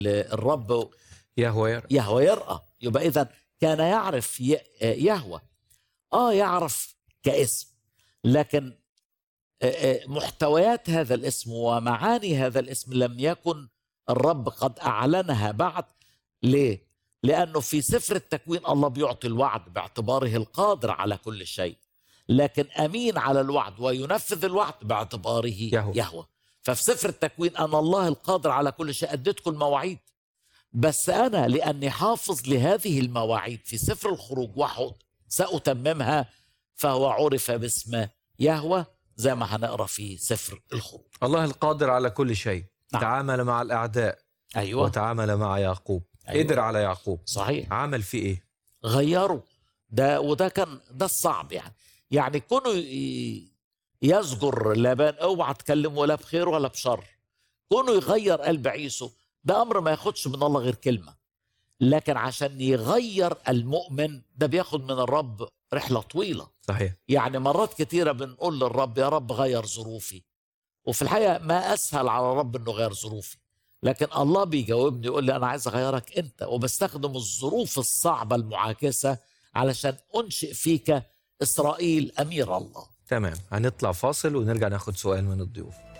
الرب يهوى يرى يهوى يرأى يبقى إذا كان يعرف ي- يهوى آه يعرف كاسم لكن آه، آه، محتويات هذا الاسم ومعاني هذا الاسم لم يكن الرب قد أعلنها بعد ليه؟ لأنه في سفر التكوين الله بيعطي الوعد باعتباره القادر على كل شيء لكن أمين على الوعد وينفذ الوعد باعتباره يهوه. يهوه ففي سفر التكوين أنا الله القادر على كل شيء أديتكم المواعيد بس أنا لأني حافظ لهذه المواعيد في سفر الخروج وحد سأتممها فهو عرف باسم يهوه زي ما هنقرا في سفر الخروج الله القادر على كل شيء نعم. تعامل مع الأعداء أيوه وتعامل مع يعقوب أيوة. قدر على يعقوب صحيح عمل فيه إيه غيروا ده وده كان ده الصعب يعني يعني كونه ي- يزجر لابان اوعى تكلمه لا بخير ولا بشر كونه يغير قلب عيسو ده امر ما ياخدش من الله غير كلمه لكن عشان يغير المؤمن ده بياخد من الرب رحله طويله صحيح يعني مرات كتيره بنقول للرب يا رب غير ظروفي وفي الحقيقه ما اسهل على الرب انه يغير ظروفي لكن الله بيجاوبني يقول لي انا عايز اغيرك انت وبستخدم الظروف الصعبه المعاكسه علشان انشئ فيك اسرائيل امير الله تمام هنطلع فاصل ونرجع ناخد سؤال من الضيوف